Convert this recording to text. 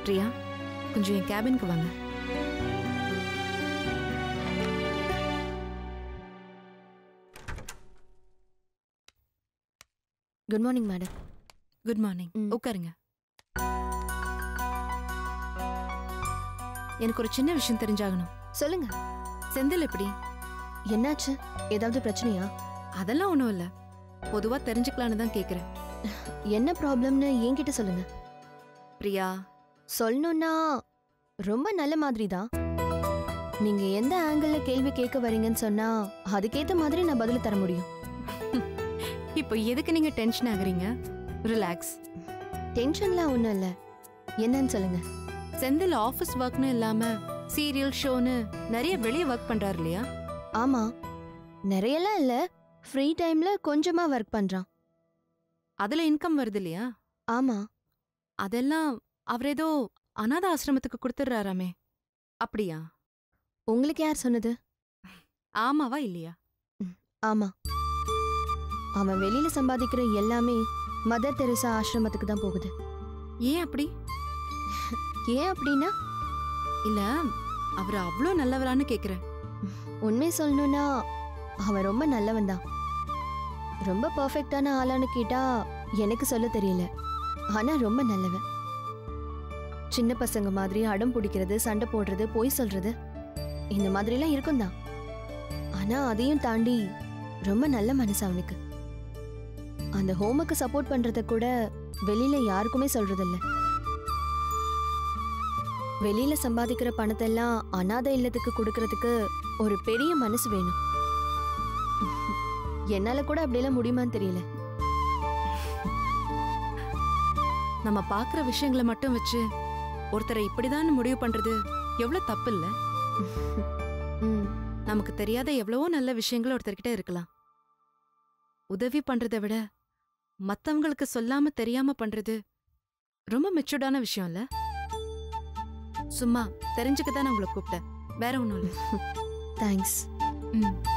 பிரியா கொஞ்சம் என் கேபினுக்கு வாங்க good morning madam good morning ம். உட்காருங்க எனக்கு ஒரு சின்ன விஷயம் தெரிஞ்சாகணும் சொல்லுங்க செந்தில் எப்படி என்னாச்சு ஏதாவது பிரச்சனையா அதெல்லாம் ஒன்றும் இல்லை பொதுவா தெரிஞ்சுக்கலான்னு தான் கேட்குறேன் என்ன ப்ராப்ளம்னு என்கிட்ட சொல்லுங்க பிரியா சொல்லணும்னா ரொம்ப நல்ல மாதிரி தான் நீங்க எந்த ஆங்கிள் கேள்வி கேட்க வரீங்கன்னு சொன்னா அதுக்கேத்த மாதிரி நான் பதில் தர முடியும் இப்போ எதுக்கு நீங்க டென்ஷன் ஆகுறீங்க ரிலாக்ஸ் டென்ஷன்லாம் ஒன்றும் இல்லை என்னன்னு சொல்லுங்க செந்தில் ஆஃபீஸ் ஒர்க்னு இல்லாம சீரியல் ஷோன்னு நிறைய வெளியே ஒர்க் பண்றாரு இல்லையா ஆமா நிறையலாம் இல்லை ஃப்ரீ டைம்ல கொஞ்சமா ஒர்க் பண்றான் அதுல இன்கம் வருது இல்லையா ஆமா அதெல்லாம் அவர் ஏதோ அனாத ஆசிரமத்துக்கு கொடுத்துட்றாராமே அப்படியா உங்களுக்கு யார் சொன்னது ஆமாவா இல்லையா ஆமா அவன் வெளியில சம்பாதிக்கிற எல்லாமே மதர் தெரசா ஆசிரமத்துக்கு தான் போகுது ஏன் அப்படி ஏன் அப்படின்னா இல்ல அவர் அவ்வளோ நல்லவரான்னு கேக்குறேன் உண்மை சொல்லணும்னா அவன் ரொம்ப நல்லவன் தான் ரொம்ப பர்ஃபெக்டான ஆளான்னு கேட்டா எனக்கு சொல்ல தெரியல ஆனா ரொம்ப நல்லவன் சின்ன பசங்க மாதிரி அடம் பிடிக்கிறது சண்டை போடுறது பொய் சொல்றது இந்த மாதிரிலாம் இருக்கும் தான் ஆனா அதையும் தாண்டி ரொம்ப நல்ல மனசு அவனுக்கு அந்த ஹோமுக்கு சப்போர்ட் பண்றத கூட வெளியில யாருக்குமே சொல்றதில்ல வெளியில சம்பாதிக்கிற பணத்தெல்லாம் அனாதை இல்லத்துக்கு கொடுக்கறதுக்கு ஒரு பெரிய மனசு வேணும் என்னால கூட அப்படியெல்லாம் முடியுமான்னு தெரியல நம்ம பார்க்குற விஷயங்களை மட்டும் வச்சு ஒருத்தரை இப்படிதான் முடிவு பண்றது எவ்வளவு தப்பு இல்ல ம், நமக்கு தெரியாத எவ்வளவோ நல்ல விஷயங்கள் ஒருத்தர்கிட்ட இருக்கலாம் உதவி பண்றதை விட மத்தவங்களுக்கு சொல்லாம தெரியாம பண்றது ரொம்ப மெச்சூர்டான விஷயம் இல்ல சும்மா தெரிஞ்சுக்க தான் நான் உங்களை கூப்பிட்டேன் வேற ஒன்றும் இல்லை தேங்க்ஸ் ம்